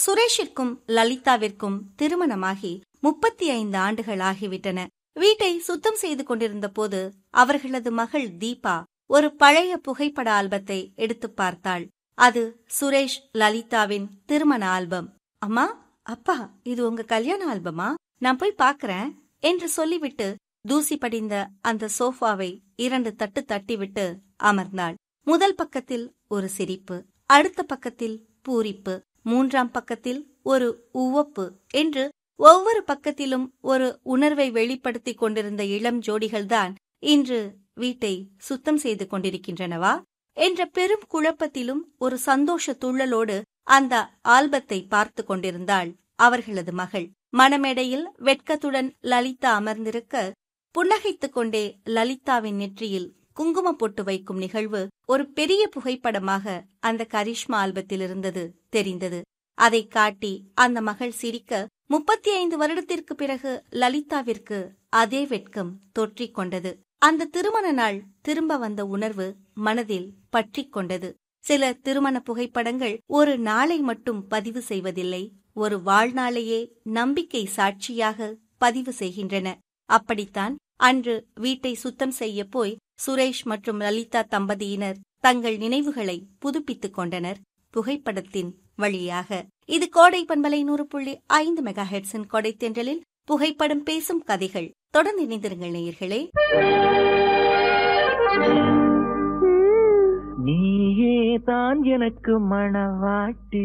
சுரேஷிற்கும் லலிதாவிற்கும் திருமணமாகி முப்பத்தி ஐந்து ஆண்டுகள் ஆகிவிட்டன வீட்டை சுத்தம் செய்து கொண்டிருந்த போது அவர்களது மகள் தீபா ஒரு பழைய புகைப்பட ஆல்பத்தை எடுத்து பார்த்தாள் அது சுரேஷ் லலிதாவின் திருமண ஆல்பம் அம்மா அப்பா இது உங்க கல்யாண ஆல்பமா நான் போய் பார்க்கறேன் என்று சொல்லிவிட்டு தூசி படிந்த அந்த சோஃபாவை இரண்டு தட்டு தட்டிவிட்டு அமர்ந்தாள் முதல் பக்கத்தில் ஒரு சிரிப்பு அடுத்த பக்கத்தில் பூரிப்பு மூன்றாம் பக்கத்தில் ஒரு உவப்பு என்று ஒவ்வொரு பக்கத்திலும் ஒரு உணர்வை வெளிப்படுத்திக் கொண்டிருந்த இளம் ஜோடிகள்தான் இன்று வீட்டை சுத்தம் செய்து கொண்டிருக்கின்றனவா என்ற பெரும் குழப்பத்திலும் ஒரு சந்தோஷ துள்ளலோடு அந்த ஆல்பத்தை பார்த்து கொண்டிருந்தாள் அவர்களது மகள் மணமேடையில் வெட்கத்துடன் லலிதா அமர்ந்திருக்க புன்னகைத்துக் கொண்டே லலிதாவின் நெற்றியில் குங்குமம் பொட்டு வைக்கும் நிகழ்வு ஒரு பெரிய புகைப்படமாக அந்த கரிஷ்மா ஆல்பத்தில் இருந்தது தெரிந்தது அதை காட்டி அந்த மகள் சிரிக்க முப்பத்தி ஐந்து வருடத்திற்கு பிறகு லலிதாவிற்கு அதே வெட்கம் தொற்றிக் கொண்டது அந்த திருமண நாள் திரும்ப வந்த உணர்வு மனதில் பற்றிக் கொண்டது சில திருமண புகைப்படங்கள் ஒரு நாளை மட்டும் பதிவு செய்வதில்லை ஒரு வாழ்நாளையே நம்பிக்கை சாட்சியாக பதிவு செய்கின்றன அப்படித்தான் அன்று வீட்டை சுத்தம் செய்ய போய் சுரேஷ் மற்றும் லலிதா தம்பதியினர் தங்கள் நினைவுகளை புதுப்பித்துக் கொண்டனர் புகைப்படத்தின் வழியாக இது கோடை பண்பலை நூறு புள்ளி ஐந்து மெகா ஹெட்ஸின் கொடை தென்றலில் புகைப்படம் பேசும் கதைகள் தொடர்ந்து இணைந்திருங்கள் நேயர்களே நீயே தான் எனக்கு மணவாட்டி